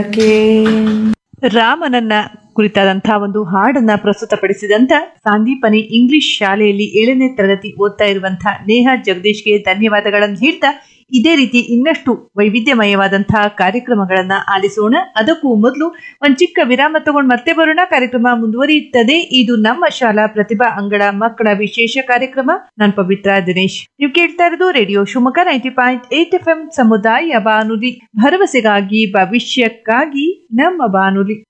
ರಾಮನನ್ನ ಕುರಿತಾದಂತಹ ಒಂದು ಹಾಡನ್ನ ಪ್ರಸ್ತುತಪಡಿಸಿದಂತ ಸಂದೀಪನಿ ಇಂಗ್ಲಿಷ್ ಶಾಲೆಯಲ್ಲಿ ಏಳನೇ ತರಗತಿ ಓದ್ತಾ ಇರುವಂತಹ ನೇಹಾ ಜಗದೀಶ್ಗೆ ಧನ್ಯವಾದಗಳನ್ನು ಹೇಳ್ತಾ ಇದೇ ರೀತಿ ಇನ್ನಷ್ಟು ವೈವಿಧ್ಯಮಯವಾದಂತಹ ಕಾರ್ಯಕ್ರಮಗಳನ್ನ ಆಲಿಸೋಣ ಅದಕ್ಕೂ ಮೊದಲು ಒಂದ್ ಚಿಕ್ಕ ವಿರಾಮ ತಗೊಂಡು ಮತ್ತೆ ಬರೋಣ ಕಾರ್ಯಕ್ರಮ ಮುಂದುವರಿಯುತ್ತದೆ ಇದು ನಮ್ಮ ಶಾಲಾ ಪ್ರತಿಭಾ ಅಂಗಳ ಮಕ್ಕಳ ವಿಶೇಷ ಕಾರ್ಯಕ್ರಮ ನಾನು ಪವಿತ್ರ ದಿನೇಶ್ ನೀವು ಕೇಳ್ತಾ ಇರೋದು radio Shivamogga ninety point eight F M ಸಮುದಾಯ ಬಾನುಲಿ ಭರವಸೆಗಾಗಿ ಭವಿಷ್ಯಕ್ಕಾಗಿ ನಮ್ಮ ಬಾನುಲಿ